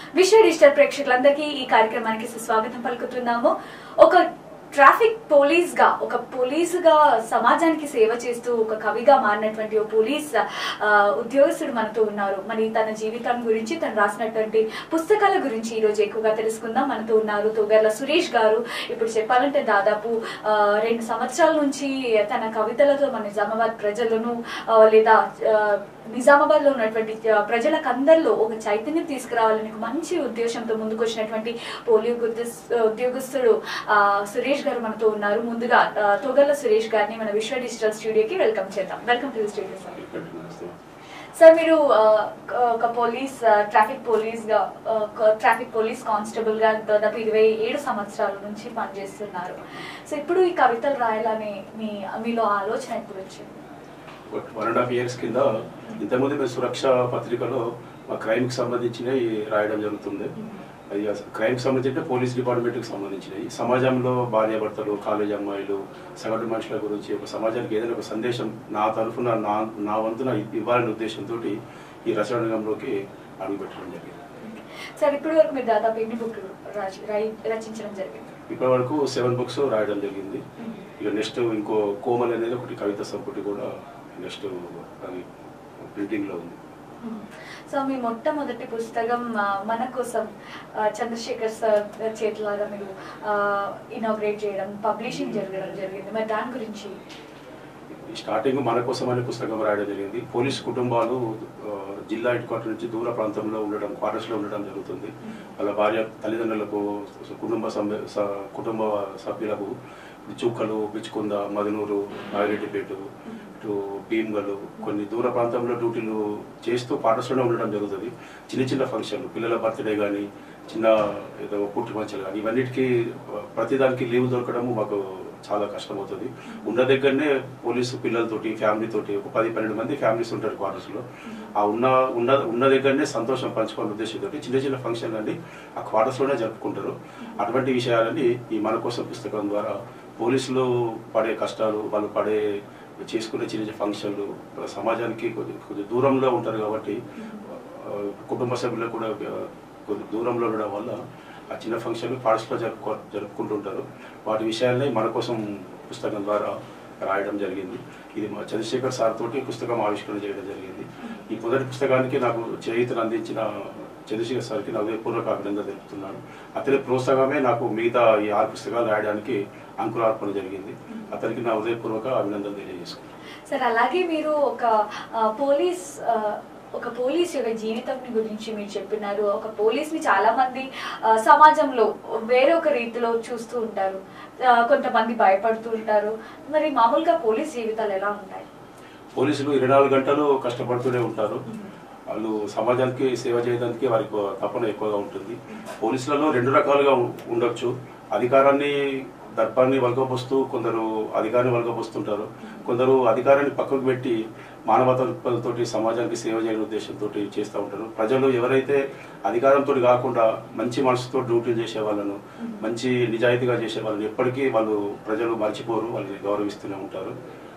విశ్వ డిజిటల్ ప్రేక్షకులందరికీ ఈ కార్యక్రమానికి సుస్వాగతం పలుకుతున్నాము ఒక ట్రాఫిక్ పోలీస్ గా ఒక పోలీస్ గా సమాజానికి సేవ చేస్తూ ఒక కవిగా మారినటువంటి ఒక పోలీస్ ఆ, ఉద్యోగస్తుడు మనతో ఉన్నారు మరి తన జీవితం గురించి తను రాసినటువంటి పుస్తకాల గురించి ఈ రోజు ఎక్కువగా తెలుసుకుందాం మనతో ఉన్నారు తోగర్ల సురేష్ గారు ఇప్పుడు చెప్పాలంటే దాదాపు ఆ, రెండు సంవత్సరాల నుంచి తన కవితలతో మన నిజామాబాద్ ప్రజలను ఆ, లేదా ఆ, నిజామాబాద్ లో ఉన్నటువంటి ఆ, ప్రజలకు అందరిలో ఒక చైతన్యం తీసుకురావాలని ఒక మంచి ఉద్దేశంతో ముందుకు వచ్చినటువంటి పోలియో గుర్తిస్- ఉద్యోగస్తుడు ఆ, సురేష్ గారు మనతో ఉన్నారు ముందుగా ఆ, తోగర్ల సురేష్ గారిని మన విశ్వ డిజిటల్ స్టూడియోకి వెల్కమ్ చేద్దాం welcome to the studio sir sir మీరు ఆ, ఒక పోలీస్ ఆ, ట్రాఫిక్ పోలీస్ గా ఆ, ఒక ట్రాఫిక్ పోలీస్ కానిస్టేబుల్ గా దాదాపు ఇరవై ఏడు సంవత్సరాల నుంచి పనిచేస్తున్నారు సో ఇప్పుడు ఈ కవితలు రాయాలని మీ మీలో ఆలోచన ఎప్పుడు వచ్చింది వన్ అండ్ హాఫ్ ఇయర్స్ కింద ఇంతకుముందు మేము సురక్ష పత్రికలో మా క్రైమ్కి సంబంధించినవి రాయడం జరుగుతుంది అది క్రైమ్కి సంబంధించి పోలీస్ డిపార్ట్మెంట్కి సంబంధించినవి సమాజంలో భార్యాభర్తలు కాలేజ్ అమ్మాయిలు సగటు మనుషుల గురించి ఒక సమాజానికి ఏదైనా ఒక సందేశం నా తరఫున నా నా వంతున ఇవ్వాలనే ఉద్దేశంతో ఈ రచన రంగంలోకి అడుగుపెట్టడం జరిగింది సార్ ఇప్పటి వరకు మీరు దాదాపు ఎన్ని బుక్లు రాసి- రాయి- రచించడం జరిగింది ఇప్పటి వరకు సెవెన్ బుక్స్ రాయడం జరిగింది ఇక నెక్స్ట్ ఇంకో కోమల్ అనేది ఒకటి కవిత సంపుటి కూడా నెక్స్ట్ అది ప్రింటింగ్లో ఉంది సో మీ మొట్టమొదటి పుస్తకం ఆ, మన కోసం ఆ, చంద్రశేఖర్ సార్ చేతిలాగా మీరు ఇనాగ్రేట్ చేయడం పబ్లిషింగ్ జరగడం జరిగింది మరి దాని గురించి స్టార్టింగ్ మన కోసం అనే పుస్తకం రాయడం జరిగింది పోలీస్ కుటుంబాలు ఆ, జిల్లా హెడ్ క్వార్టర్ నుంచి దూర ప్రాంతంలో ఉండడం క్వార్టర్స్లో ఉండడం జరుగుతుంది వాళ్ళ భార్య తల్లిదండ్రులకు కుటుంబ సభ్య స- కుటుంబ సభ్యులకు చుక్కలు బిచ్చుకుంద మదనూరు నాగిరెడ్డిపేట ఇటు భీమ్గలు కొన్ని దూర ప్రాంతంలో డ్యూటీలు చేస్తూ క్వార్టర్స్లోనే ఉండడం జరుగుతుంది చిన్న చిన్న ఫంక్షన్లు పిల్లల బర్త్డే కానీ చిన్న ఏదో పుట్టి పంచలు కానీ ఇవన్నిటికీ ఆ, ప్రతిదానికి లీవ్ దొరకడము మాకు చాలా కష్టమవుతుంది ఉన్న దగ్గరనే పోలీసు పిల్లలతోటి ఫ్యామిలీతోటి ఒక పది పన్నెండు మంది ఫ్యామిలీస్ ఉంటారు క్వార్టర్స్లో ఆ ఉన్న ఉన్న ఉన్న దగ్గరనే సంతోషం పంచుకోవాలనే ఉద్దేశంతో చిన్న చిన్న ఫంక్షన్లు అన్ని ఆ క్వార్టర్స్లోనే జరుపుకుంటారు అటువంటి విషయాలన్నీ ఈ మన కోసం పుస్తకం ద్వారా పోలీసులు పడే కష్టాలు వాళ్ళు పడే చేసుకునే చిన్న చిన్న ఫంక్షన్లు వాళ్ళ సమాజానికి కొద్ది కొద్ది దూరంలో ఉంటారు కాబట్టి ఆ, కుటుంబ సభ్యులకు కూడా ఆ, కొద్ది దూరంలో ఉండడం వల్ల ఆ చిన్న ఫంక్షన్లు పార్ట్స్లో జరుపుకో జరుపుకుంటుంటారు వాటి విషయాల్ని మన కోసం పుస్తకం ద్వారా రాయడం జరిగింది ఇది మా చంద్రశేఖర్ సార్ తోటి పుస్తకం ఆవిష్కరణ చేయడం జరిగింది ఈ మొదటి పుస్తకానికి నాకు చేయుతను అందించిన చంద్రశేఖర్ సార్కి నా హృదయపూర్వక అభినందన తెలుపుతున్నాను అతని ప్రోత్సాహమే నాకు మిగతా ఈ ఆరు పుస్తకాలు రాయడానికి అంకురార్పణ జరిగింది అతనికి నా హృదయపూర్వక అభినందన తెలియజేసుకున్నాను సార్ అలాగే మీరు ఒక ఆ, పోలీస్ ఆ, ఒక పోలీస్ యొక్క జీవితం గురించి మీరు చెప్పినారు ఒక పోలీస్ ని చాలా మంది ఆ, సమాజంలో వేరే ఒక రీతిలో చూస్తూ ఉంటారు ఆ, కొంతమంది భయపడుతూ ఉంటారు మరి మామూలుగా పోలీస్ జీవితాలు ఎలా ఉంటాయి పోలీసులు ఇరవై నాలుగు గంటలు కష్టపడుతూనే ఉంటారు వాళ్ళు సమాజానికి సేవ చేయడానికి వారికి తపన ఎక్కువగా ఉంటుంది పోలీసులలో రెండు రకాలుగా ఉ- ఉండొచ్చు అధికారాన్ని దర్పాన్ని వలకపోస్తూ కొందరు అధికారాన్ని వలకపోస్తుంటారు కొందరు అధికారాన్ని పక్కకు పెట్టి మానవతా దృక్పథంతోటి సమాజానికి సేవ చేయని ఉద్దేశంతో చేస్తూ ఉంటారు ప్రజలు ఎవరైతే అధికారంతో కాకుండా మంచి మనసుతో డ్యూటీలు చేసే వాళ్ళను మంచి నిజాయితీగా చేసే వాళ్ళని ఎప్పటికీ వాళ్ళు ప్రజలు మర్చిపోరు వాళ్ళని గౌరవిస్తూనే ఉంటారు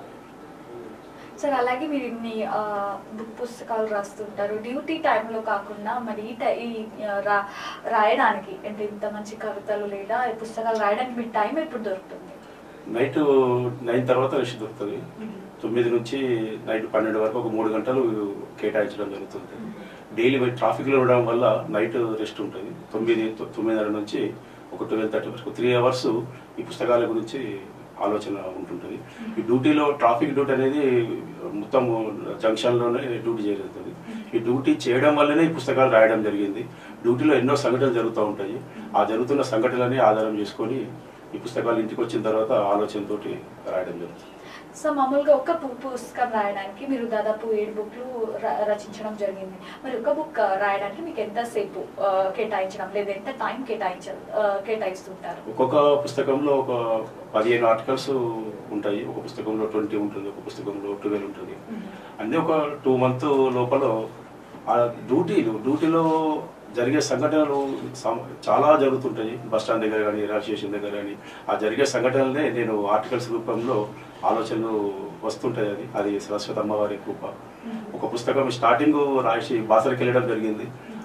సార్ అలాగే మీరు ఇన్ని ఆ, బుక్ పుస్తకాలు రాస్తుంటారు డ్యూటీ టైంలో కాకుండా మరి ఈ టై- ఈ ఆ, రా రాయడానికి అంటే ఇంత మంచి కవితలు లేదా ఈ పుస్తకాలు రాయడానికి మీకు టైం ఎప్పుడు దొరుకుతుంది నైట్ నైన్ తర్వాత రెస్ట్ దొరుకుతుంది తొమ్మిది నుంచి నైట్ పన్నెండు వరకు ఒక మూడు గంటలు కేటాయించడం జరుగుతుంది డైలీ ట్రాఫిక్లో ఉండడం వల్ల నైట్ రెస్ట్ ఉంటుంది తొమ్మిది తొ- తొమ్మిదిన్నర నుంచి ఒక ట్వెల్వ్ థర్టీ వరకు త్రీ అవర్స్ ఈ పుస్తకాల గురించి ఆలోచన ఉంటుంటుంది ఈ డ్యూటీలో ట్రాఫిక్ డ్యూటీ అనేది మొత్తం జంక్షన్లోనే డ్యూటీ జరుగుతుంది ఈ డ్యూటీ చేయడం వల్లనే ఈ పుస్తకాలు రాయడం జరిగింది డ్యూటీలో ఎన్నో సంఘటనలు జరుగుతూ ఉంటాయి ఆ జరుగుతున్న సంఘటనలని ఆధారం చేసుకొని ఈ పుస్తకాలు ఇంటికి వచ్చిన తర్వాత ఆలోచనతోటి రాయడం జరుగుతుంది సో మామూలుగా ఒక పు- పుస్తకం రాయడానికి మీరు దాదాపు ఏడు బుక్లు ర- రచించడం జరిగింది మరి ఒక బుక్ రాయడానికి మీకు ఎంతసేపు ఆ, కేటాయించడం లేదా ఎంత టైం కేటాయించ ఆ, కేటాయిస్తుంటారు ఒక్కొక్క పుస్తకంలో ఒక పదిహేను ఆర్టికల్స్ ఉంటాయి ఒక పుస్తకంలో ట్వంటీ ఉంటుంది ఒక పుస్తకంలో ట్వెల్వ్ ఉంటుంది అన్నీ ఒక టూ మంత్ లోపల ఆ డ్యూటీలు డ్యూటీలో జరిగే సంఘటనలు సమ- చాలా జరుగుతుంటాయి బస్ స్టాండ్ దగ్గర కానీ రైల్వే స్టేషన్ దగ్గర కానీ ఆ జరిగే సంఘటనలనే నేను ఆర్టికల్స్ రూపంలో ఆలోచనలు వస్తుంటాయి అది అది సరస్వతి అమ్మవారి కృప ఒక పుస్తకం స్టార్టింగ్ రాసి బాసరికి వెళ్ళడం జరిగింది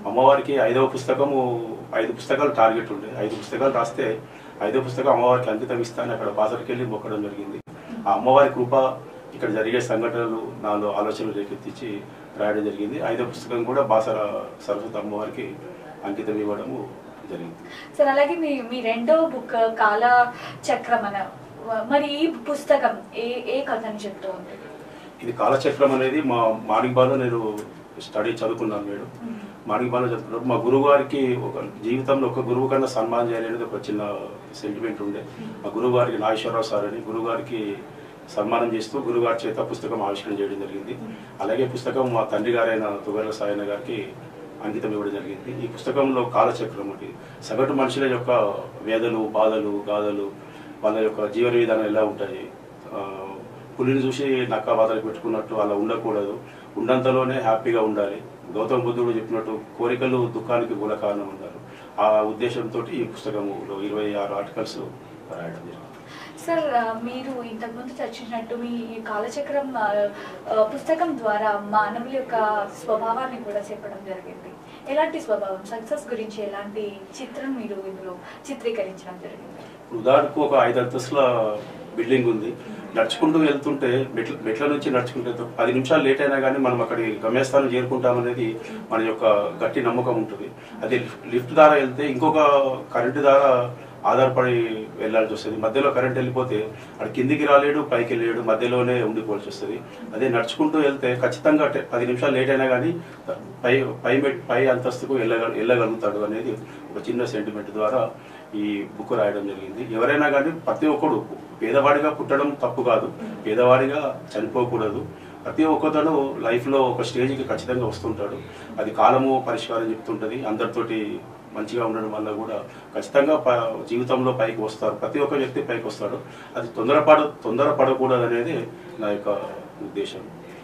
అమ్మవారికి ఐదవ పుస్తకము ఐదు పుస్తకాలు టార్గెట్ ఉండే ఐదు పుస్తకాలు రాస్తే ఐదో పుస్తకం అమ్మవారికి అంకితం ఇస్తాను అక్కడ బాసరికి వెళ్ళి మొక్కడం జరిగింది ఆ అమ్మవారి కృప ఇక్కడ జరిగే సంఘటనలు నాలో ఆలోచనలు రేకెత్తించి రాయడం జరిగింది ఐదో పుస్తకం కూడా బాసర సరస్వతి అమ్మవారికి అంకితం ఇవ్వడము జరిగింది సార్ అలాగే మీ మీ రెండో బుక్ కాల చక్రం అన మరి ఈ పుస్తకం ఏ ఏ కథని చెప్తూ ఉంది ఇది కాలచక్రం అనేది మా మాణిక్బాలో నేను స్టడీ చదువుకున్నాను మేడం మాణిక్బాలో చదువుకున్నప్పుడు మా గురువు గారికి ఒక జీవితంలో ఒక గురువు కన్నా సన్మానం చేయాలనేది ఒక చిన్న సెంటిమెంట్ ఉండే మా గురువు గారికి నాగేశ్వరరావు సార్ అని గురువు గారికి సన్మానం చేస్తూ గురుగారి చేత పుస్తకం ఆవిష్కరణ చేయడం జరిగింది అలాగే పుస్తకం మా తండ్రి గారైన తుగర్ల సాయన గారికి అంకితం ఇవ్వడం జరిగింది ఈ పుస్తకంలో కాలచక్రం ఒకటి సగటు మనుషుల యొక్క వేదలు బాధలు గాథలు వాళ్ళ యొక్క జీవన విధానం ఎలా ఉంటాయి ఆ, పులిని చూసి నక్క బాధలు పెట్టుకున్నట్టు అలా ఉండకూడదు ఉన్నంతలోనే హ్యాపీగా ఉండాలి గౌతమ బుద్ధుడు చెప్పినట్టు కోరికలు దుఃఖానికి మూల కారణం ఉన్నారు ఆ ఉద్దేశంతో ఈ పుస్తకంలో ఇరవై ఆరు ఆర్టికల్స్ రాయడం జరిగింది సార్ ఆ, మీరు ఇంతకుముందు చర్చించినట్టు మీ ఈ కాలచక్రం ఆ, ఆ, పుస్తకం ద్వారా మానవుల యొక్క స్వభావాన్ని కూడా చెప్పడం జరిగింది ఎలాంటి స్వభావం సక్సెస్ గురించి ఎలాంటి చిత్రం మీరు ఇందులో చిత్రీకరించడం జరిగింది ఉదాహరణకు ఒక ఐదు అంతస్తుల బిల్డింగ్ ఉంది నడుచుకుంటూ వెళ్తుంటే మెట్ల మెట్ల నుంచి నడుచుకుంటూ వెళ్తాం పది నిమిషాలు లేట్ అయినా కానీ మనం అక్కడి గమ్యస్థానం చేరుకుంటామనేది మన యొక్క గట్టి నమ్మకం ఉంటుంది అదే లిఫ్ట్ ద్వారా వెళ్తే ఇంకొక కరెంటు ద్వారా ఆధారపడి వెళ్ళాల్సి వస్తుంది మధ్యలో కరెంట్ వెళ్ళిపోతే అది కిందికి రాలేడు పైకి వెళ్ళలేడు మధ్యలోనే ఉండిపోవాల్సి వస్తుంది అదే నడుచుకుంటూ వెళ్తే ఖచ్చితంగా టె- పది నిమిషాలు లేట్ అయినా కానీ పై పై మెట్ పై అంతస్తుకు వెళ్ళగ వెళ్ళగలుగుతాడు అనేది ఒక చిన్న సెంటిమెంట్ ద్వారా ఈ బుక్ రాయడం జరిగింది ఎవరైనా కానీ ప్రతి ఒక్కడు పేదవాడిగా పుట్టడం తప్పు కాదు పేదవాడిగా చనిపోకూడదు ప్రతి ఒక్కతను లైఫ్లో ఒక స్టేజ్కి ఖచ్చితంగా వస్తుంటాడు అది కాలము పరిష్కారం చెప్తుంటుంది అందరితోటి మంచిగా ఉండడం వల్ల కూడా ఖచ్చితంగా ప- జీవితంలో పైకి వస్తారు ప్రతి ఒక్క వ్యక్తి పైకి వస్తాడు అది తొందరపడ తొందరపడకూడదు అనేది నా యొక్క ఉద్దేశం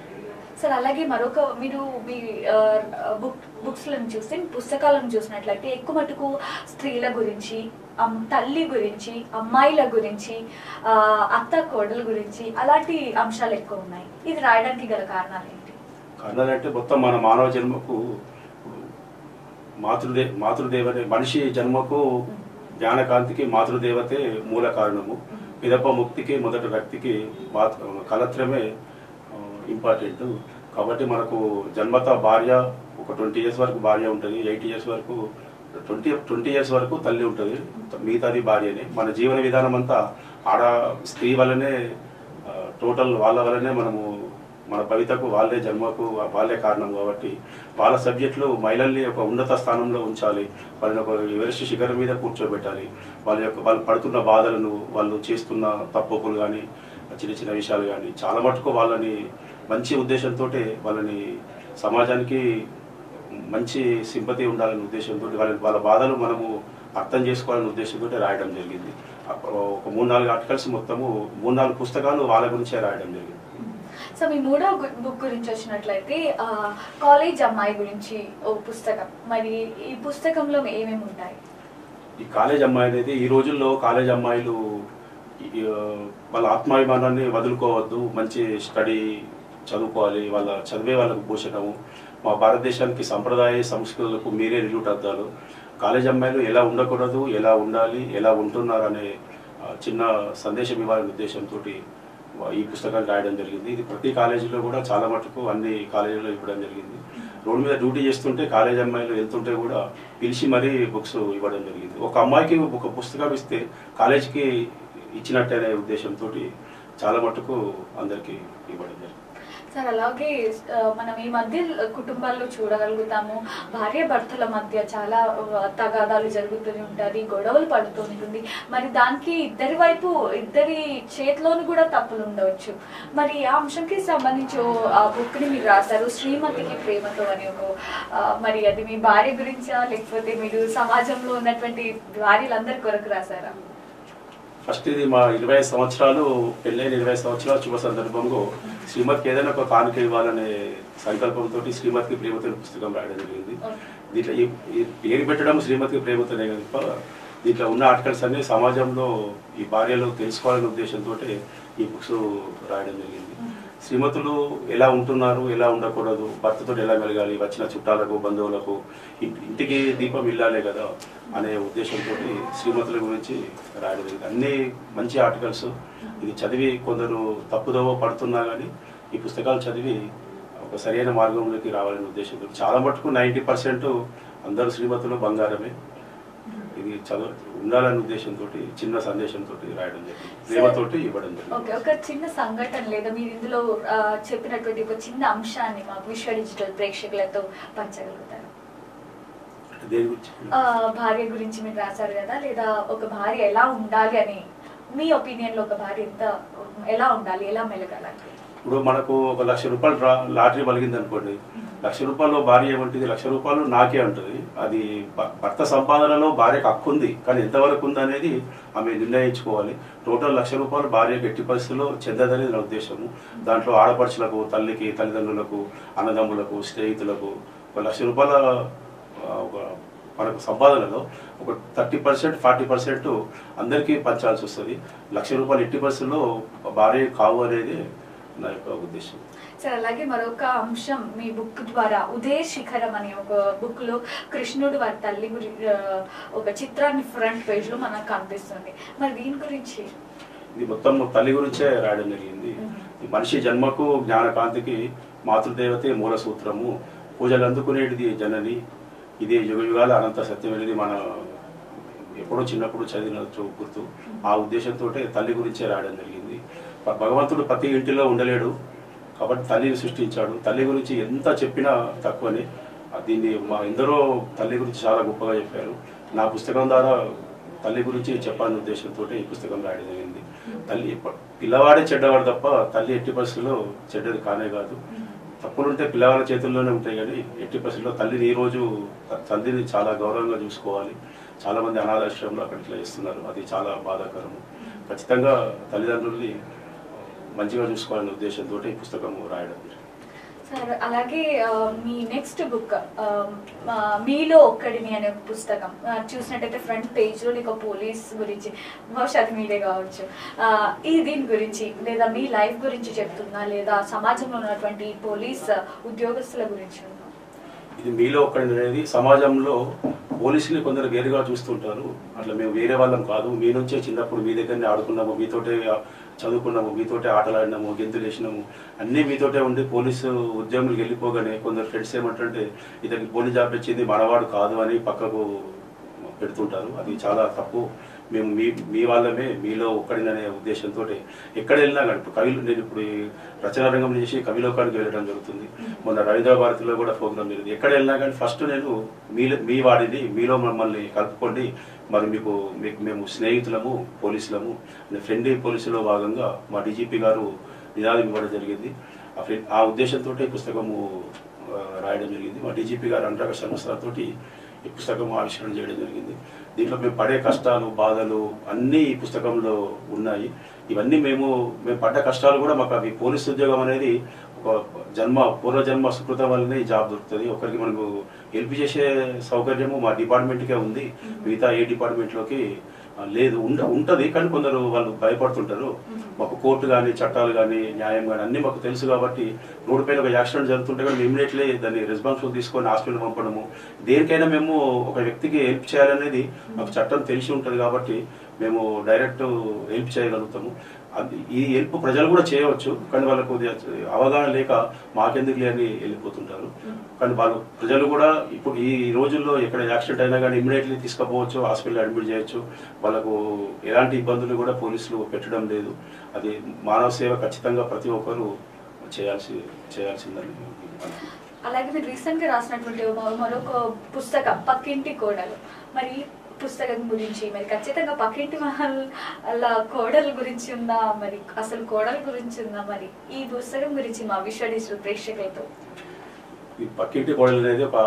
సార్ అలాగే మరొక మీరు మీ ఆ, బుక్ బుక్స్లను చూస్తే పుస్తకాలను చూసినట్లయితే ఎక్కువ మటుకు స్త్రీల గురించి అమ్- తల్లి గురించి అమ్మాయిల గురించి ఆ, అత్త కోడల గురించి అలాంటి అంశాలు ఎక్కువ ఉన్నాయి ఇది రాయడానికి గల కారణాలు ఏంటి కారణాలంటే మొత్తం మన మానవ జన్మకు మాతృదే మాతృదేవతే మనిషి జన్మకు జ్ఞానకాంతికి మాతృదేవతే మూల కారణము పిదప ముక్తికి మొదటి వ్యక్తికి మాతృ కలత్రమే ఇంపార్టెంట్ కాబట్టి మనకు జన్మత భార్య ఒక ట్వంటీ ఇయర్స్ వరకు భార్య ఉంటుంది ఎయిటీ ఇయర్స్ వరకు ట్వంటీ ట్వంటీ ఇయర్స్ వరకు తల్లి ఉంటుంది మిగతాది భార్యనే మన జీవన విధానం అంతా ఆడ స్త్రీ వల్లనే టోటల్ వాళ్ళ వల్లనే మనము మన భవితకు వాళ్ళే జన్మకు వాళ్ళే కారణం కాబట్టి వాళ్ళ సబ్జెక్టులు మహిళల్ని ఒక ఉన్నత స్థానంలో ఉంచాలి వాళ్ళని ఒక ఎవరెస్ట్ శిఖరం మీద కూర్చోబెట్టాలి వాళ్ళ యొక్క వాళ్ళు పడుతున్న బాధలను వాళ్ళు చేస్తున్న తప్పులు కానీ చిన్న చిన్న విషయాలు కానీ చాలా మటుకు వాళ్ళని మంచి ఉద్దేశంతో వాళ్ళని సమాజానికి మంచి సింపతి ఉండాలనే ఉద్దేశంతో వాళ్ళ వాళ్ళ బాధలు మనము అర్థం చేసుకోవాలనే ఉద్దేశంతో రాయడం జరిగింది అప్పుడు ఒక మూడు నాలుగు ఆర్టికల్స్ మొత్తము మూడు నాలుగు పుస్తకాలు వాళ్ళ గురించే రాయడం జరిగింది సో మీ మూడో గు- బుక్ గురించి వచ్చినట్లయితే ఆ, కాలేజ్ అమ్మాయి గురించి ఓ పుస్తకం మరి ఈ పుస్తకంలో ఏమేమి ఉంటాయి ఈ కాలేజ్ అమ్మాయి అనేది ఈ రోజుల్లో కాలేజ్ అమ్మాయిలు ఈ, ఆ, వాళ్ళ ఆత్మాభిమానాన్ని వదులుకోవద్దు మంచి స్టడీ చదువుకోవాలి వాళ్ళ చదివే వాళ్ళకు భూషణము మా భారతదేశానికి సంప్రదాయ సంస్కృతులకు మీరే రిల్యూట్ అద్దాలు కాలేజ్ అమ్మాయిలు ఎలా ఉండకూడదు ఎలా ఉండాలి ఎలా ఉంటున్నారు అనే ఆ, చిన్న సందేశం ఇవ్వాలనే ఉద్దేశంతో ఈ పుస్తకాన్ని రాయడం జరిగింది ఇది ప్రతి కాలేజీలో కూడా చాలా మటుకు అన్ని కాలేజీలో ఇవ్వడం జరిగింది రోడ్డు మీద డ్యూటీ చేస్తుంటే కాలేజ్ అమ్మాయిలు వెళ్తుంటే కూడా పిలిచి మరీ బుక్స్ ఇవ్వడం జరిగింది ఒక అమ్మాయికి ఒక పుస్తకం ఇస్తే కాలేజీకి ఇచ్చినట్టే అనే ఉద్దేశంతో చాలా మటుకు అందరికీ ఇవ్వడం జరిగింది సార్ అలాగే ఆ, మనం ఈ మధ్య కుటుంబాల్లో చూడగలుగుతాము భార్య భర్తల మధ్య చాలా ఆ, తగాదాలు జరుగుతూనే ఉంటుంది గొడవలు పడుతూ ఉంటుంది మరి దానికి ఇద్దరి వైపు ఇద్దరి చేతిలోని కూడా తప్పులు ఉండవచ్చు మరి ఆ అంశంకి సంబంధించి ఓ, ఆ బుక్ ని మీరు రాశారు శ్రీమతికి ప్రేమతో అని ఒక ఆ, మరి అది మీ భార్య గురించా లేకపోతే మీరు సమాజంలో ఉన్నటువంటి భార్యలందరి కొరకు రాశారా ఫస్ట్ ఇది మా ఇరవై సంవత్సరాలు పెళ్ళైన ఇరవై సంవత్సరాల శుభ సందర్భంలో శ్రీమతికి ఏదైనా ఒక కానుక ఇవ్వాలనే సంకల్పంతో శ్రీమతికి ప్రేమతో పుస్తకం రాయడం జరిగింది దీంట్లో ఈ ఈ పేరు పెట్టడం శ్రీమతికి ప్రేమతోనే కనుక దీంట్లో ఉన్న ఆర్టికల్స్ అన్ని సమాజంలో ఈ భార్యలు తెలుసుకోవాలనే ఉద్దేశంతో ఈ బుక్స్ రాయడం జరిగింది శ్రీమతులు ఎలా ఉంటున్నారు ఎలా ఉండకూడదు భర్తతో ఎలా మెలగాలి వచ్చిన చుట్టాలకు బంధువులకు ఇన్- ఇంటికి దీపం ఇల్లాలే కదా అనే ఉద్దేశంతో శ్రీమతుల గురించి రాయడం జరిగింది అన్ని మంచి ఆర్టికల్స్ ఇది చదివి కొందరు తప్పుదోవ పడుతున్నా కానీ ఈ పుస్తకాలు చదివి ఒక సరైన మార్గంలోకి రావాలనే ఉద్దేశంతో చాలా మటుకు నైంటీ పర్సెంట్ అందరూ శ్రీమతులు బంగారమే ఇది చదువు ఉండాలనే ఉద్దేశంతో చిన్న సందేశంతో రాయడం జరిగింది ప్రేమతోటి ఇవ్వడం ఓకే జరిగింది ఒక చిన్న సంఘటన లేదా మీరు ఇందులో ఆ, చెప్పినటువంటి ఒక చిన్న అంశాన్ని మాకు విశ్వ డిజిటల్ ప్రేక్షకులతో పంచగలుగుతారు అంటే దేని గురించి ఆ, భార్య గురించి మీరు రాశారు కదా లేదా ఒక భార్య ఎలా ఉండాలి అని మీ ఒపీనియన్ లో ఒక భార్య ఎంత ఎలా ఉండాలి ఎలా మెలగాలి ఇప్పుడు మనకు ఒక లక్ష రూపాయలు రా లాటరీ పలిగింది అనుకోండి లక్ష రూపాయలు భార్య ఏమంటుంది లక్ష రూపాయలు నాకే అంటుంది అది భ- భర్త సంపాదనలో భార్యకు హక్కు ఉంది కానీ ఎంతవరకు ఉంది అనేది ఆమె నిర్ణయించుకోవాలి టోటల్ లక్ష రూపాయలు భార్యకు ఎట్టి పరిస్థితుల్లో చెందదనేది నా ఉద్దేశము దాంట్లో ఆడపడుచులకు తల్లికి తల్లిదండ్రులకు అన్నదమ్ములకు స్నేహితులకు ఒక లక్ష రూపాయల ఆ, ఒక మనకు సంపాదనలో ఒక థర్టీ పర్సెంట్ ఫార్టీ పర్సెంట్ అందరికీ పంచాల్సి వస్తుంది లక్ష రూపాయలు ఎట్టి పరిస్థితుల్లో భార్య కావు అనేది నా యొక్క ఉద్దేశం సార్ అలాగే మరొక అంశం మీ బుక్ ద్వారా ఉదయ శిఖరం అనే ఒక బుక్ లో కృష్ణుడు వారి తల్లి గురి ఆ, ఒక చిత్రాన్ని ఫ్రంట్ పేజ్ లో మనకు కనిపిస్తుంది మరి దీని గురించి ఇది మొత్తం తల్లి గురించే రాయడం జరిగింది ఈ మనిషి జన్మకు జ్ఞానకాంతికి మాతృదేవతే మూల సూత్రము పూజలు అందుకునేటిది జనని ఇది యుగ యుగాల అనంత సత్యం అనేది మన ఎప్పుడో చిన్నప్పుడు చదివిన చూ- గుర్తు ఆ ఉద్దేశంతో తల్లి గురించే రాయడం జరిగింది భ- భగవంతుడు ప్రతి ఇంటిలో ఉండలేడు కాబట్టి తల్లిని సృష్టించాడు తల్లి గురించి ఎంత చెప్పినా తక్కువనే ఆ దీన్ని మా ఎందరో తల్లి గురించి చాలా గొప్పగా చెప్పారు నా పుస్తకం ద్వారా తల్లి గురించి చెప్పాలనే ఉద్దేశంతో ఈ పుస్తకం రాయడం జరిగింది తల్లి ఎప్ప- పిల్లవాడే చెడ్డవాడు తప్ప తల్లి ఎట్టి పరిస్థితుల్లో చెడ్డది కానే కాదు తప్పులుంటే పిల్లవాళ్ళ చేతుల్లోనే ఉంటాయి కానీ ఎట్టి పరిస్థితుల్లో తల్లిని ఈ రోజు త- తల్లిని చాలా గౌరవంగా చూసుకోవాలి చాలా మంది అనాథాశ్రమంలో అక్కడ ఇట్లా చేస్తున్నారు అది చాలా బాధాకరము ఖచ్చితంగా తల్లిదండ్రుల్ని మంచిగా చూసుకోవాలనే ఉద్దేశంతో ఈ పుస్తకం రాయడం జరిగింది. సార్ అలాగే ఆ, మీ నెక్స్ట్ బుక్ ఆ, ఆ, మీలో ఒక్కడిని అనే ఒక పుస్తకం ఆ, చూసినట్టయితే ఫ్రంట్ పేజ్ లో నీకు పోలీస్ గురించి బహుశా అది మీరే కావచ్చు ఆ, ఈ దీని గురించి లేదా మీ లైఫ్ గురించి చెప్తుందా లేదా సమాజంలో ఉన్నటువంటి పోలీస్ ఉద్యోగస్తుల గురించి ఉందా ఇది మీలో ఒక్కడి అనేది సమాజంలో పోలీసుని కొందరు వేరుగా చూస్తుంటారు అట్లా మేము వేరే వాళ్ళం కాదు మీ నుంచే చిన్నప్పుడు మీ దగ్గరనే ఆడుకున్నాము మీతోటే చదువుకున్నాము మీతోటే ఆటలాడినాము గెంతులు వేసినాము అన్నీ మీతోటే ఉండి పోలీసు ఉద్యోగులకు వెళ్ళిపోగానే కొందరు ఫ్రెండ్స్ ఏమంటుంటే ఇతనికి పోలీస్ జాబ్ ఇచ్చింది మనవాడు కాదు అని పక్కకు పెడుతుంటారు అది చాలా తప్పు మేము మీ మీ వాళ్ళమే మీలో ఒక్కడిననే ఉద్దేశంతో ఎక్కడ వెళ్ళినా కానీ ఇప్పుడు కవిలు నేను ఇప్పుడు ఈ రచనా రంగం చేసి కవిలోకానికి వెళ్ళడం జరుగుతుంది మొన్న రవీంద్ర భారతిలో కూడా ప్రోగ్రామ్ జరిగింది ఎక్కడ వెళ్ళినా కానీ ఫస్ట్ నేను మీ మీ వాడిని మీలో మమ్మల్ని కలుపుకోండి మరి మీకు మీకు మేము స్నేహితులము పోలీసులము ఫ్రెండ్లీ పోలీసులో భాగంగా మా డీజీపీ గారు నినాదం ఇవ్వడం జరిగింది ఆ ఫ్రెండ్ ఆ ఉద్దేశంతో ఈ పుస్తకము ఆ, రాయడం జరిగింది మా డీజీపీ గారు అనురాగ శర్మ తోటి ఈ పుస్తకం ఆవిష్కరణ చేయడం జరిగింది దీంట్లో మేము పడే కష్టాలు బాధలు అన్నీ ఈ పుస్తకంలో ఉన్నాయి ఇవన్నీ మేము మేము పడ్డ కష్టాలు కూడా మాకు అవి పోలీస్ ఉద్యోగం అనేది ఒక జన్మ పూర్వజన్మ సుకృతం వల్లనే ఈ జాబ్ దొరుకుతుంది ఒకరికి మనకు హెల్ప్ చేసే సౌకర్యము మా డిపార్ట్మెంట్కే ఉంది మిగతా ఏ డిపార్ట్మెంట్లోకి ఆ, లేదు ఉండ ఉంటది కానీ కొందరు వాళ్ళు భయపడుతుంటారు మాకు కోర్టు కానీ చట్టాలు కానీ న్యాయం కానీ అన్ని మాకు తెలుసు కాబట్టి రోడ్డు పైన ఒక యాక్సిడెంట్ జరుగుతుంటే కానీ ఇమీడియట్లీ దాన్ని రెస్పాన్సిబుల్ తీసుకొని హాస్పిటల్ పంపడము దేనికైనా మేము ఒక వ్యక్తికి హెల్ప్ చేయాలనేది మాకు చట్టం తెలిసి ఉంటుంది కాబట్టి మేము డైరెక్ట్ హెల్ప్ చేయగలుగుతాము అది ఈ హెల్ప్ ప్రజలు కూడా చేయవచ్చు కానీ వాళ్ళకు కొద్దిగా అవగాహన లేక మాకెందుకు అని వెళ్ళిపోతుంటారు కానీ వాళ్ళు ప్రజలు కూడా ఇప్పుడు ఈ రోజుల్లో ఎక్కడ యాక్సిడెంట్ అయినా కానీ ఇమీడియట్లీ తీసుకుపోవచ్చు హాస్పిటల్ అడ్మిట్ చేయొచ్చు వాళ్ళకు ఎలాంటి ఇబ్బందులు కూడా పోలీసులు పెట్టడం లేదు అది మానవ సేవ ఖచ్చితంగా ప్రతి ఒక్కరూ చేయాల్సి చేయాల్సిందని అనుకుంటున్నాను. అలాగే మీరు రీసెంట్ గా రాసినటువంటి ఒక- మరొక పుస్తకం పక్కింటి కోడలు మరి ఈ పుస్తకం గురించి మరి ఖచ్చితంగా పక్కింటి మహల్ అలా కోడల గురించి ఉందా మరి అసలు కోడల గురించి ఉందా మరి ఈ పుస్తకం గురించి మా విశ్వ డిజిటల్ ప్రేక్షకులతో ఈ పక్కింటి కోడలు అనేది ఒక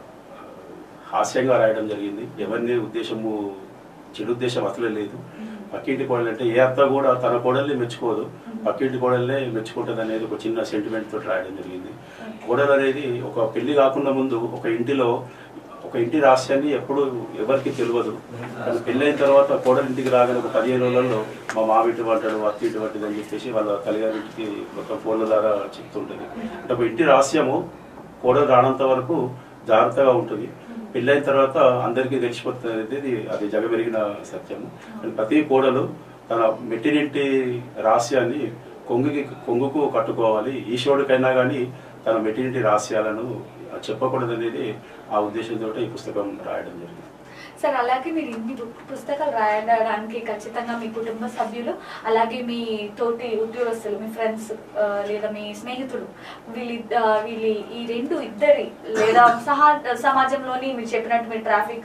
హాస్యంగా రాయడం జరిగింది ఎవరిని ఉద్దేశము చెడు ఉద్దేశం అసలే లేదు పక్కింటి కోడలు అంటే ఏ అత్త కూడా తన కోడల్ని మెచ్చుకోదు పక్కింటి కోడల్నే మెచ్చుకుంటుంది అనేది ఒక చిన్న సెంటిమెంట్ తోటి రాయడం జరిగింది కోడలు అనేది ఒక పెళ్లి కాకుండా ముందు ఒక ఇంటిలో ఒక ఇంటి రహస్యాన్ని ఎప్పుడు ఎవరికి తెలియదు కానీ పెళ్ళైన తర్వాత కోడలి ఇంటికి రాగానే ఒక పదిహేను రోజులలో మా మావి ఇటువంటాడు అత్తి ఇటువంటిది అని చెప్పేసి వాళ్ళ తల్లిగారింటికి మొత్తం ఫోన్ల ద్వారా చెప్తుంటుంది అంటే ఒక ఇంటి రహస్యము కోడలు రానంత వరకు జాగ్రత్తగా ఉంటుంది పెళ్ళైన తర్వాత అందరికీ తెలిసిపోతుంది అనేది అది జగమెరిగిన సత్యము అండ్ ప్రతి కోడలు తన మెట్టినింటి రహస్యాన్ని కొంగుకి కొంగుకు కట్టుకోవాలి ఈశ్వరుడికైనా కానీ తన మెట్టినింటి రహస్యాలను చెప్పకూడదు అనేది ఆ ఉద్దేశంతో ఈ పుస్తకం రాయడం జరిగింది సార్ అలాగే మీరు ఇన్ని పు- పుస్తకాలు రాయడానికి ఖచ్చితంగా మీ కుటుంబ సభ్యులు అలాగే మీ తోటి ఉద్యోగస్తులు మీ ఫ్రెండ్స్ లేదా మీ స్నేహితులు వీళ్ళి ఆ, వీళ్ళి ఈ రెండు ఇద్దరి లేదా సహా సమాజంలోని మీరు చెప్పినట్టు మీరు ట్రాఫిక్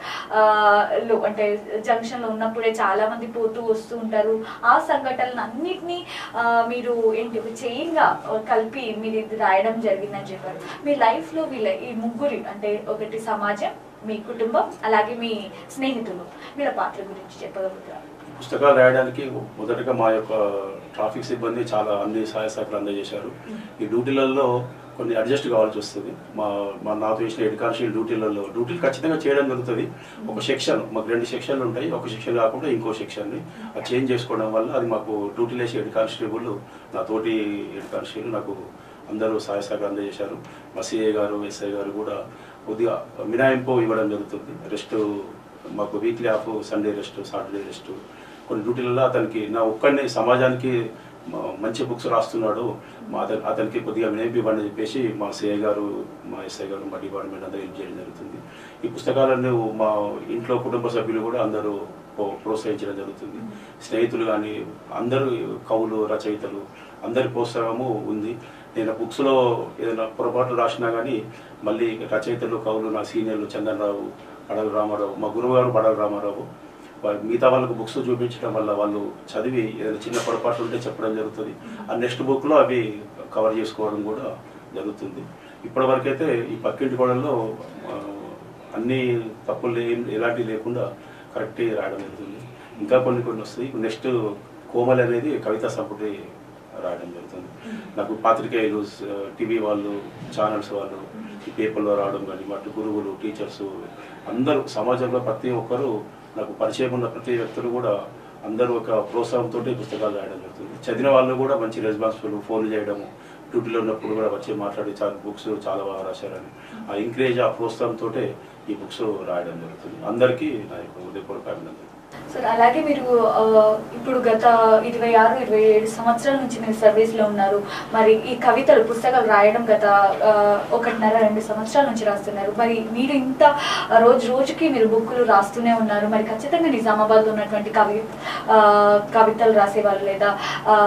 లో అంటే జంక్షన్ లో ఉన్నప్పుడే చాలా మంది పోతూ వస్తూ ఉంటారు ఆ సంఘటనలు అన్నిటినీ మీరు ఏంటి ఒక చైన్ గా ఆ, కలిపి మీరు ఇది రాయడం జరిగిందని చెప్పారు మీ లైఫ్ లో వీళ్ళ ఈ ముగ్గురి అంటే ఒకటి సమాజం మీ కుటుంబం అలాగే మీ స్నేహితులు వీళ్ళ పాత్ర గురించి చెప్పగలుగుతారు పుస్తకాలు రాయడానికి మొదటగా మా యొక్క ట్రాఫిక్ సిబ్బంది చాలా అన్ని సహాయ సహకారాలు అందజేశారు ఈ డ్యూటీలలో కొన్ని అడ్జస్ట్ కావాల్సి వస్తుంది మా మా నాతో వేసిన హెడ్ కానిస్టేబుల్ డ్యూటీలలో డ్యూటీలు ఖచ్చితంగా చేయడం జరుగుతుంది ఒక సెక్షన్ మాకు రెండు సెక్షన్లు ఉంటాయి ఒక సెక్షన్ కాకుండా ఇంకో సెక్షన్ని అది చేంజ్ చేసుకోవడం వల్ల అది మాకు డ్యూటీలు వేసే హెడ్ కానిస్టేబుల్ నా తోటి హెడ్ కానిస్టేబుల్ నాకు అందరూ సహాయ సహకారం అందజేశారు మా సిఐ గారు ఎస్ఐ గారు కూడా కొద్దిగా మినాయింపు ఇవ్వడం జరుగుతుంది రెస్ట్ మాకు weekly off Sunday rest Saturday rest కొన్ని డ్యూటీలలో అతనికి నా ఒక్కడిని సమాజానికి మ- మంచి బుక్స్ రాస్తున్నాడు మా అతను అతనికి కొద్దిగా మినపి ఇవ్వండి అని చెప్పేసి మా సిఐ గారు మా ఎస్ఐ గారు మా డిపార్ట్మెంట్ అంతా హెల్ప్ చేయడం జరుగుతుంది ఈ పుస్తకాలను మా ఇంట్లో కుటుంబ సభ్యులు కూడా అందరూ ప్రో- ప్రోత్సహించడం జరుగుతుంది స్నేహితులు కానీ అందరూ కవులు రచయితలు అందరి ప్రోత్సాహము ఉంది నేను బుక్స్లో ఏదైనా పొరపాట్లు రాసినా కానీ మళ్ళీ రచయితలు కవులు నా సీనియర్లు చందన్ రావు పడల రామారావు మా గురువుగారు పడల రామారావు వా- మిగతా వాళ్ళకు బుక్స్ చూపించడం వల్ల వాళ్ళు చదివి ఏదైనా చిన్న పొరపాట్లు ఉంటే చెప్పడం జరుగుతుంది ఆ నెక్స్ట్ బుక్లో అవి కవర్ చేసుకోవడం కూడా జరుగుతుంది ఇప్పటి వరకైతే ఈ పక్కింటి గోడల్లో ఆ, అన్ని తప్పులు ఏం- ఎలాంటివి లేకుండా కరెక్ట్ రాయడం జరుగుతుంది ఇంకా కొన్ని కొన్ని వస్తాయి నెక్స్ట్ కోమల్ అనేది కవితా సంపుటి రాయడం జరుగుతుంది నాకు పాత్రికేయులు టీవీ వాళ్ళు ఛానల్స్ వాళ్ళు ఈ పేపర్లో రావడం కానీ మటు గురువులు టీచర్స్ అందరూ సమాజంలో ప్రతి ఒక్కరూ నాకు పరిచయం ఉన్న ప్రతి వ్యక్తులు కూడా అందరూ ఒక ప్రోత్సాహంతో పుస్తకాలు రాయడం జరుగుతుంది చదివిన వాళ్ళు కూడా మంచి రెస్పాన్సిబుల్ ఫోన్ చేయడము డ్యూటీలో ఉన్నప్పుడు కూడా వచ్చి మాట్లాడి చాలా బుక్స్ చాలా బాగా రాశారని ఆ ఎంకరేజ్ ఆ ప్రోత్సాహంతో ఈ బుక్స్ రాయడం జరుగుతుంది అందరికీ నా యొక్క ఉదయపూర్వక అభినందనలు సార్ అలాగే మీరు ఆ, ఇప్పుడు గత ఇరవై ఆరు ఇరవై ఏడు సంవత్సరాల నుంచి మీరు సర్వీస్ లో ఉన్నారు మరి ఈ కవితలు పుస్తకాలు రాయడం గత ఆ, ఒకటిన్నర రెండు సంవత్సరాల నుంచి రాస్తున్నారు మరి మీరు ఇంత ఆ, రోజు రోజుకి మీరు బుక్కులు రాస్తూనే ఉన్నారు మరి ఖచ్చితంగా నిజామాబాద్ లో ఉన్నటువంటి కవి ఆ, కవితలు రాసేవాళ్ళు లేదా ఆ,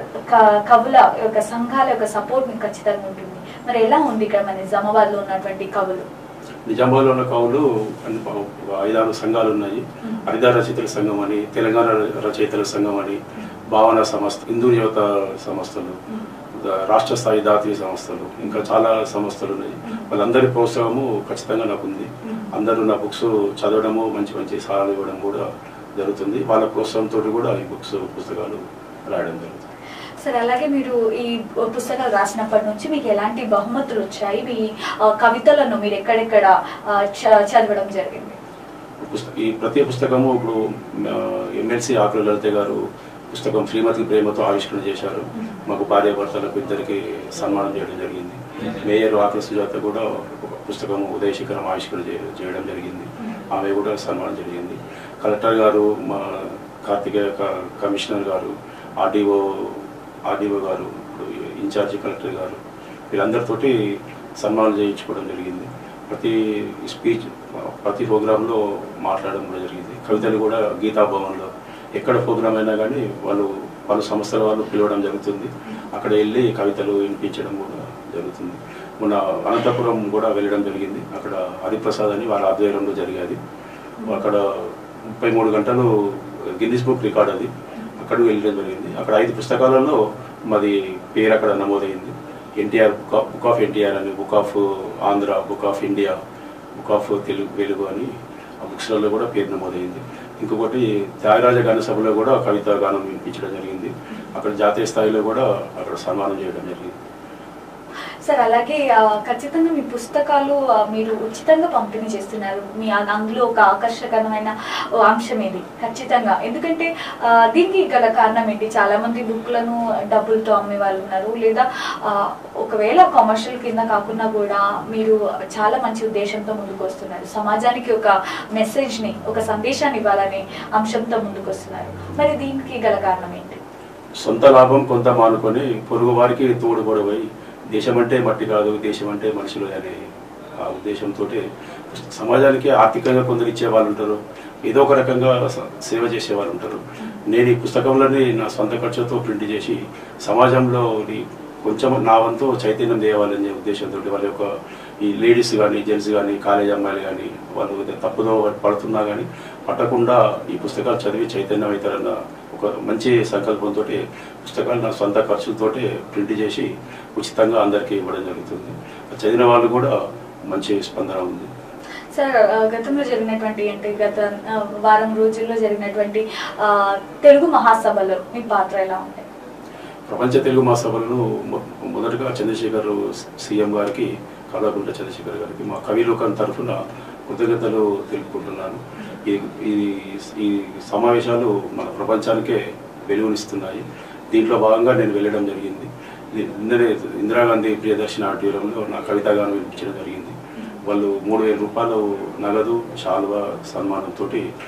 క- కవుల యొక్క సంఘాల యొక్క సపోర్ట్ మీకు ఖచ్చితంగా ఉంటుంది మరి ఎలా ఉంది ఇక్కడ మన నిజామాబాద్ లో ఉన్నటువంటి కవులు నిజామాబాద్లో ఉన్న కవులు అన్ని ప- ఒక ఐదారు సంఘాలు ఉన్నాయి హరిదార రచయితల సంఘం అని తెలంగాణ రచయితల సంఘం అని భావన సంస్థ హిందూ యువత సంస్థలు ద- రాష్ట్ర స్థాయి దాతీయ సంస్థలు ఇంకా చాలా సంస్థలు ఉన్నాయి వాళ్ళందరి ప్రోత్సాహము ఖచ్చితంగా నాకు ఉంది అందరూ నా బుక్స్ చదవడము మంచి మంచి సలహాలు ఇవ్వడం కూడా జరుగుతుంది వాళ్ళ ప్రోత్సాహంతో కూడా ఈ బుక్స్ పుస్తకాలు రాయడం జరుగుతుంది సార్ అలాగే మీరు ఈ పుస్తకాలు రాసినప్పటి నుంచి మీకు ఎలాంటి బహుమతులు వచ్చాయి మీ ఆ, కవితలను మీరు ఎక్కడెక్కడ ఆ, చ- చదవడం జరిగింది పుస్త- ఈ ప్రతి పుస్తకము ఇప్పుడు ఎమ్మెల్సీ ఆకుల లలిత గారు పుస్తకం శ్రీమతి ప్రేమతో ఆవిష్కరణ చేశారు మాకు భార్య భర్తలకు ఇద్దరికి సన్మానం చేయడం జరిగింది మేయర్ ఆకుల సుజాత కూడా ఒక పుస్తకం ఉదయశిఖరం ఆవిష్కరణ చే- చేయడం జరిగింది ఆమె కూడా సన్మానం జరిగింది కలెక్టర్ గారు మా కార్తికేయ క- కమిషనర్ గారు ఆర్డీఓ ఆర్డీఓ గారు ఇప్పుడు ఇన్ఛార్జి కలెక్టర్ గారు వీళ్ళందరితోటి సన్మానం చేయించుకోవడం జరిగింది ప్రతి స్పీచ్ ప్రతి ప్రోగ్రాంలో మాట్లాడడం కూడా జరిగింది కవితలు కూడా గీతా భవన్లో ఎక్కడ ప్రోగ్రామ్ అయినా కానీ వాళ్ళు పలు సంస్థల వాళ్ళు పిలవడం జరుగుతుంది అక్కడ వెళ్ళి కవితలు వినిపించడం కూడా జరుగుతుంది మొన్న అనంతపురం కూడా వెళ్ళడం జరిగింది అక్కడ హరిప్రసాద్ అని వాళ్ళ ఆధ్వర్యంలో జరిగేది అక్కడ ముప్పై మూడు గంటలు గిన్నిస్ బుక్ రికార్డ్ అది అక్కడికి వెళ్ళడం జరిగింది అక్కడ ఐదు పుస్తకాలలో మాది పేరు అక్కడ నమోదైంది NTR book of book of NTR అని book of Andhra book of India book of Telugu Velugu అని ఆ బుక్స్లలో కూడా పేరు నమోదైంది ఇంకొకటి త్యాగరాజ గాన సభలో కూడా కవిత గానం వినిపించడం జరిగింది అక్కడ జాతీయ స్థాయిలో కూడా అక్కడ సన్మానం చేయడం జరిగింది సార్ అలాగే ఆ, ఖచ్చితంగా మీ పుస్తకాలు ఆ, మీరు ఉచితంగా పంపిణీ చేస్తున్నారు మీ ఆ- అందులో ఒక ఆకర్షకరమైన ఓ అంశం ఇది ఖచ్చితంగా ఎందుకంటే ఆ, దీనికి గల కారణం ఏంటి చాలా మంది బుక్లను డబ్బులతో అమ్మే వాళ్ళు ఉన్నారు లేదా ఆ, ఒకవేళ కమర్షియల్ కింద కాకుండా కూడా మీరు చాలా మంచి ఉద్దేశంతో ముందుకు వస్తున్నారు సమాజానికి ఒక మెసేజ్ ని ఒక సందేశాన్ని ఇవ్వాలనే అంశంతో ముందుకు వస్తున్నారు మరి దీనికి గల కారణం ఏంటి సొంత లాభం కొంత మానుకొని పొరుగు వారికి తోడు పొడవై దేశం అంటే మట్టి కాదు దేశం అంటే మనుషులు అనే ఆ ఉద్దేశంతో సమాజానికి ఆర్థికంగా కొందరు ఇచ్చే వాళ్ళు ఉంటారు ఏదో ఒక రకంగా స- సేవ చేసే వాళ్ళు ఉంటారు నేను ఈ పుస్తకంలోని నా సొంత ఖర్చుతో ప్రింట్ చేసి సమాజంలో ఈ కొంచెం నా వంతు చైతన్యం తేవాలనే ఉద్దేశంతో వాళ్ళ యొక్క ఈ లేడీస్ కానీ జెంట్స్ కానీ కాలేజ్ అమ్మాయిలు కానీ వాళ్ళు తప్పుదో పడుతున్నా కానీ పట్టకుండా ఈ పుస్తకాలు చదివి చైతన్యం అవుతారన్న ఒక మంచి సంకల్పంతో పుస్తకాలు నా సొంత ఖర్చులతోటి ప్రింట్ చేసి ఉచితంగా అందరికీ ఇవ్వడం జరుగుతుంది చదివిన వాళ్ళు కూడా మంచి స్పందన ఉంది సార్ ఆ, గతంలో జరిగినటువంటి అంటే గత ఆ, వారం రోజుల్లో జరిగినటువంటి ఆ, తెలుగు మహాసభలో మీ పాత్ర ఎలా ఉంటాయి ప్రపంచ తెలుగు మహాసభలను మొ- మొదటగా చంద్రశేఖర్ సీఎం గారికి కల్వకుంట్ల చంద్రశేఖర్ గారికి మా కవిలోకం తరఫున కృతజ్ఞతలు తెలుపుకుంటున్నాను ఈ ఈ ఈ సమావేశాలు మన ప్రపంచానికే వెలుగునిస్తున్నాయి దీంట్లో భాగంగా నేను వెళ్ళడం జరిగింది ఇది నిన్ననే ఇందిరాగాంధీ ప్రియదర్శన ఆడిటోరియంలో నా కవితాగానం వినిపించడం జరిగింది వాళ్ళు మూడు వేల రూపాయలు నగదు శాలువా సన్మానంతో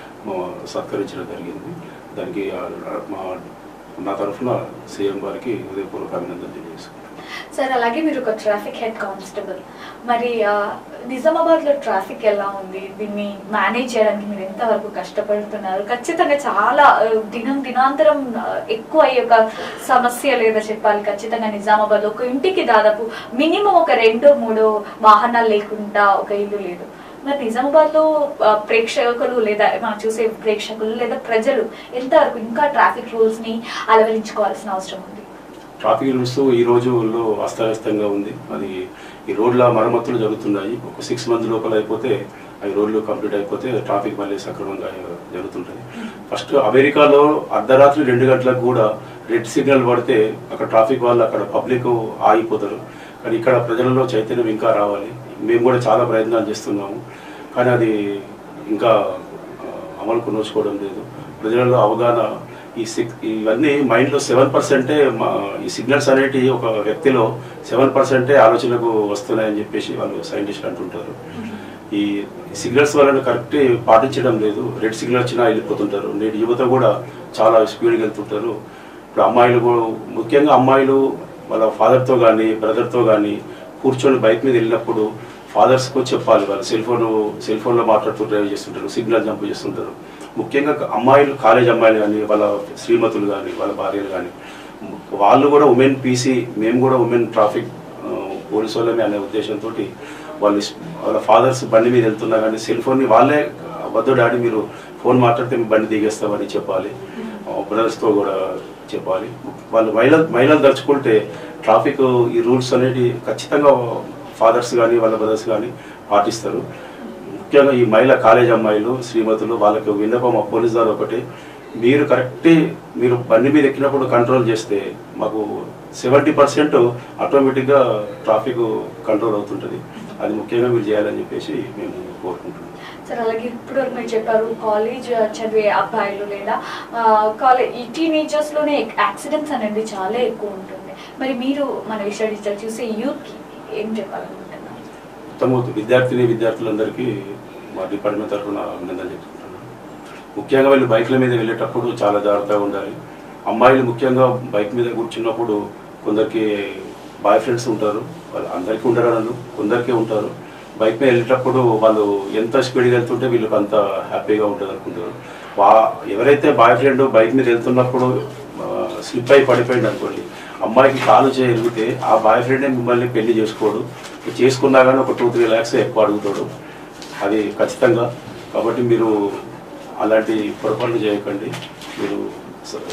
సత్కరించడం జరిగింది దానికి ఆ, మా నా తరఫున సీఎం గారికి హృదయపూర్వక అభినందనలు తెలియజేసుకుంటాను సార్ అలాగే మీరు ఒక ట్రాఫిక్ హెడ్ కానిస్టేబుల్ మరి ఆ, నిజామాబాద్లో ట్రాఫిక్ ఎలా ఉంది దీన్ని మేనేజ్ చేయడానికి మీరు ఎంతవరకు కష్టపడుతున్నారు ఖచ్చితంగా చాలా ఆ, దినం దినాంతరం ఆ, ఎక్కువ అయ్యే ఒక సమస్య లేదా చెప్పాలి ఖచ్చితంగా నిజామాబాద్ ఒక ఇంటికి దాదాపు మినిమం ఒక రెండు మూడు వాహనాలు లేకుండా ఒక ఇల్లు లేదు మరి నిజామాబాద్ లో ప్రేక్షకులు లేదా మనం చూసే ప్రేక్షకులు లేదా ప్రజలు ఎంతవరకు ఇంకా ట్రాఫిక్ రూల్స్ ని అలవరించుకోవాల్సిన అవసరం ఉంది ట్రాఫిక్ రూల్స్ ఈ రోజుల్లో అస్తవ్యస్తంగా ఉంది అది ఈ రోడ్ల మరమ్మతులు జరుగుతున్నాయి ఒక సిక్స్ మంత్స్ లోపల అయిపోతే అవి రోడ్లు కంప్లీట్ అయిపోతే ట్రాఫిక్ మళ్ళీ సక్రమంగా జరుగుతుంటుంది ఫస్ట్ అమెరికాలో అర్ధరాత్రి రెండు గంటలకు కూడా రెడ్ సిగ్నల్ పడితే అక్కడ ట్రాఫిక్ వాళ్ళు అక్కడ పబ్లిక్ ఆగిపోతారు కానీ ఇక్కడ ప్రజలలో చైతన్యం ఇంకా రావాలి మేము కూడా చాలా ప్రయత్నాలు చేస్తున్నాము కానీ అది ఇంకా ఆ, అమలుకు నోచుకోవడం లేదు ప్రజలలో అవగాహన ఈ సిక్ ఇవన్నీ మైండ్లో సెవెన్ పర్సెంటే ఈ సిగ్నల్స్ అనేటివి ఒక వ్యక్తిలో సెవెన్ పర్సెంటే ఆలోచనకు వస్తున్నాయని చెప్పేసి వాళ్ళు సైంటిస్టులు అంటుంటారు ఈ సిగ్నల్స్ వాళ్ళని కరెక్ట్ పాటించడం లేదు రెడ్ సిగ్నల్ వచ్చినా వెళ్ళిపోతుంటారు నేటి యువత కూడా చాలా స్పీడ్గా వెళ్తుంటారు ఇప్పుడు అమ్మాయిలు కూడా ముఖ్యంగా అమ్మాయిలు వాళ్ళ ఫాదర్తో కానీ బ్రదర్తో కానీ కూర్చొని బైక్ మీద వెళ్ళినప్పుడు ఫాదర్స్కు చెప్పాలి వాళ్ళు సెల్ ఫోన్ సెల్ ఫోన్లో మాట్లాడుతూ డ్రైవ్ చేస్తుంటారు సిగ్నల్ జంప్ చేస్తుంటారు ముఖ్యంగా అమ్మాయిలు కాలేజ్ అమ్మాయిలు కానీ వాళ్ళ శ్రీమతులు కానీ వాళ్ళ భార్యలు కానీ వాళ్ళు కూడా ఉమెన్ పీసీ మేము కూడా ఉమెన్ ట్రాఫిక్ పోలీసు వాళ్ళమే అనే ఉద్దేశంతో వాళ్ళు ఇస్- వాళ్ళ ఫాదర్స్ బండి మీద వెళ్తున్నా కానీ సెల్ ఫోన్ని వాళ్ళే వద్దు డాడీ మీరు ఫోన్ మాట్లాడితే మీ బండి దిగేస్తామని చెప్పాలి బ్రదర్స్తో కూడా చెప్పాలి వాళ్ళు మహిళ మహిళలు దలుచుకుంటే ట్రాఫిక్ ఈ రూల్స్ అనేవి ఖచ్చితంగా ఫాదర్స్ కానీ వాళ్ళ బ్రదర్స్ కానీ పాటిస్తారు ముఖ్యంగా ఈ మహిళ కాలేజ్ అమ్మాయిలు శ్రీమతులు వాళ్ళకి విన్నపం మా పోలీస్ ద్వారా ఒకటి మీరు కరెక్ట్ మీరు బండి మీద ఎక్కినప్పుడు కంట్రోల్ చేస్తే మాకు సెవెంటీ పర్సెంట్ ఆటోమేటిక్గా ట్రాఫిక్ కంట్రోల్ అవుతుంటుంది అది ముఖ్యంగా మీరు చేయాలని చెప్పేసి మేము కోరుకుంటున్నాం సార్ అలాగే ఇప్పుడు మీరు చెప్పారు కాలేజ్ చదివే అబ్బాయిలు లేదా కాలేజ్ ఈ టీనేజర్స్ లోనే యాక్సిడెంట్స్ అనేది చాలా ఎక్కువ ఉంటుంది మరి మీరు మన విషయాలు చూసే యూత్ కి ఏం చెప్పాలనుకుంటున్నారు ఉత్తమ విద్యార్థిని విద్యార్థులందరికీ మా డిపార్ట్మెంట్ తరఫున అభినందనలు చెప్తున్నాను ముఖ్యంగా వీళ్ళు బైక్ల మీద వెళ్ళేటప్పుడు చాలా జాగ్రత్తగా ఉండాలి అమ్మాయిలు ముఖ్యంగా బైక్ మీద కూర్చున్నప్పుడు కొందరికి బాయ్ ఫ్రెండ్స్ ఉంటారు వాళ్ళు అందరికీ ఉండరు అనను కొందరికే ఉంటారు బైక్ మీద వెళ్ళేటప్పుడు వాళ్ళు ఎంత స్పీడ్గా వెళ్తుంటే వీళ్ళకి అంత హ్యాపీగా ఉంటుంది అనుకుంటారు వా ఎవరైతే బాయ్ ఫ్రెండ్ బైక్ మీద వెళ్తున్నప్పుడు స్లిప్ అయి పడిపోయింది అనుకోండి అమ్మాయికి కాలు చేయగలిగితే ఆ బాయ్ ఫ్రెండే మిమ్మల్ని పెళ్లి చేసుకోడు చేసుకున్నా కానీ ఒక టూ త్రీ ల్యాక్స్ ఎక్కువ అడుగుతాడు అది ఖచ్చితంగా కాబట్టి మీరు అలాంటి పొరపాట్లు చేయకండి మీరు స-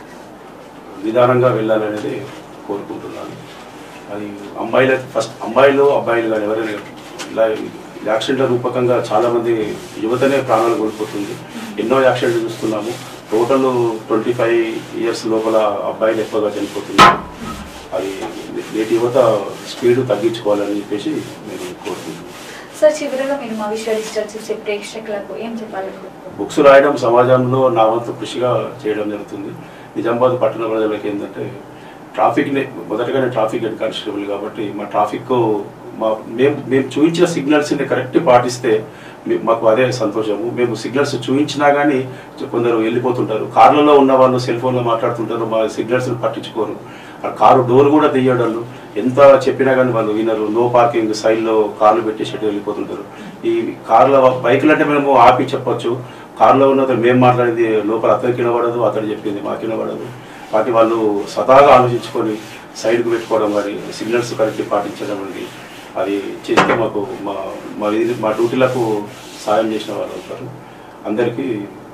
నిదానంగా వెళ్ళాలనేది కోరుకుంటున్నాను అది అమ్మాయిల ఫస్ట్ అమ్మాయిలు అబ్బాయిలు కానీ ఎవరైనా ఇలా యాక్సిడెంట్ల రూపకంగా చాలామంది యువతనే ప్రాణాలు కోల్పోతుంది ఎన్నో యాక్సిడెంట్లు చూస్తున్నాము టోటల్ ట్వంటీ ఫైవ్ ఇయర్స్ లోపల అబ్బాయిలు ఎక్కువగా చనిపోతున్నారు అది నేటి యువత స్పీడ్ తగ్గించుకోవాలని చెప్పేసి నేను కోరుకుంటున్నాను సార్ చివరిగా మీరు మా విశ్వ డిజిటల్ చూసే ప్రేక్షకులకు ఏం చెప్పాలనుకుంటున్నారు బుక్స్ రాయడం సమాజంలో నా వంతు కృషిగా చేయడం జరుగుతుంది నిజామాబాద్ పట్టణ ప్రజలకు ఏంటంటే ట్రాఫిక్ని మొదటగా నేను ట్రాఫిక్ హెడ్ కానిస్టేబుల్ కాబట్టి మా ట్రాఫిక్ మా మేము మేము చూపించిన సిగ్నల్స్ని కరెక్ట్ పాటిస్తే మీ- మాకు అదే సంతోషము మేము సిగ్నల్స్ చూపించినా కానీ కొందరు వెళ్ళిపోతుంటారు కార్లలో ఉన్న వాళ్ళు సెల్ ఫోన్లో మాట్లాడుతుంటారు మా సిగ్నల్స్ని పట్టించుకోరు ఆ కారు డోర్ కూడా తీయడాలు ఎంత చెప్పినా కానీ వాళ్ళు వినరు నో పార్కింగ్ సైడ్లో కార్లు పెట్టేసి వెళ్ళిపోతుంటారు ఈ కార్ల బైకులు అంటే మేము ఆపి చెప్పొచ్చు కార్లో ఉన్న అతను మేము మాట్లాడేది లోపల అతనికి వినబడదు అతను చెప్పింది మాకు వినబడదు వాటి వాళ్ళు స్వతహాగా ఆలోచించుకొని సైడ్కి పెట్టుకోవడం కానీ సిగ్నల్స్ కరెక్ట్ పాటించడం అనేది అది చేస్తే మాకు మా మా ఇది- మా డ్యూటీలకు సాయం చేసిన వాళ్ళు అవుతారు అందరికీ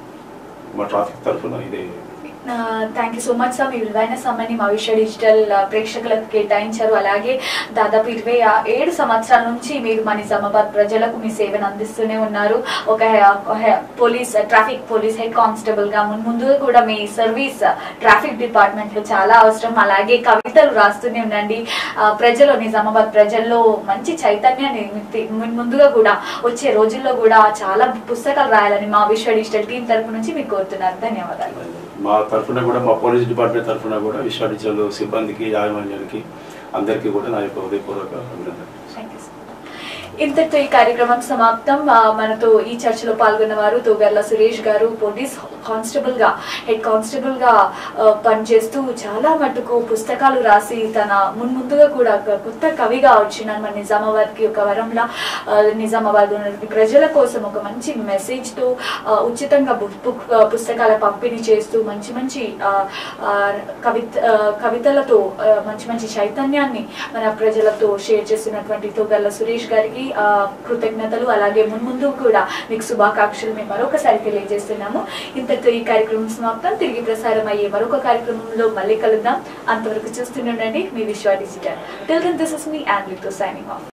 మా ట్రాఫిక్ తరఫున ఇదే thank you so much sir మీ విలువైన సమయాన్ని మా విశ్వ డిజిటల్ ఆ, ప్రేక్షకులకు కేటాయించారు అలాగే దాదాపు ఇరవై ఆ- ఏడు సంవత్సరాల నుంచి మీరు మన నిజామాబాద్ ప్రజలకు మీ సేవను అందిస్తూనే ఉన్నారు ఒక హె- ఒక హె- police traffic police head constable గా మున్- ముందుగా కూడా మీ సర్వీస్ ట్రాఫిక్ డిపార్ట్మెంట్ లో చాలా అవసరం అలాగే కవితలు రాస్తూనే ఉండండి ఆ, ప్రజలు నిజామాబాద్ ప్రజల్లో మంచి చైతన్యాన్ని నింపి- మున్- ముందుగా కూడా వచ్చే రోజుల్లో కూడా చాలా పుస్తకాలు రాయాలని మా విశ్వ డిజిటల్ టీం తరపు నుంచి మీకు కోరుతున్నారు ధన్యవాదాలు మా తరఫున కూడా మా పోలీస్ డిపార్ట్మెంట్ తరఫున కూడా విశ్వాడిచలు సిబ్బందికి యాజమాన్యానికి అందరికీ కూడా నా యొక్క హృదయపూర్వక అభినందనలు Thank you so much. ఇంతటితో ఈ కార్యక్రమం సమాప్తం ఆ, మనతో ఈ చర్చలో పాల్గొన్న వారు తోగర్ల సురేష్ గారు పోలీస్ కానిస్టేబుల్ గా హెడ్ కానిస్టేబుల్ గా ఆ, పనిచేస్తూ చాలా మటుకు పుస్తకాలు రాసి తన మున్ముందుగా కూడా ఒక కొత్త కవిగా వచ్చిన మన నిజామాబాద్ కి ఒక వరంలా ఆ, నిజామాబాద్ ఉన్నటువంటి ప్రజల కోసం ఒక మంచి మెసేజ్ తో ఆ, ఉచితంగా బుక్ బుక్ ఆ, పుస్తకాల పంపిణీ చేస్తూ మంచి మంచి ఆ, ఆ, కవిత ఆ, కవితలతో ఆ, మంచి మంచి చైతన్యాన్ని మన ప్రజలతో షేర్ చేస్తున్నటువంటి తోగల్ల సురేష్ గారికి ఆ, కృతజ్ఞతలు అలాగే మున్ముందు కూడా మీకు శుభాకాంక్షలు మేము మరొకసారి తెలియజేస్తున్నాము ఇంతటితో ఈ కార్యక్రమం సమాప్తం తిరిగి ప్రసారం అయ్యే మరొక కార్యక్రమంలో మళ్ళీ కలుద్దాం అంతవరకు చూస్తూనే ఉండండి మీ Viswa digital till then this is me and with signing of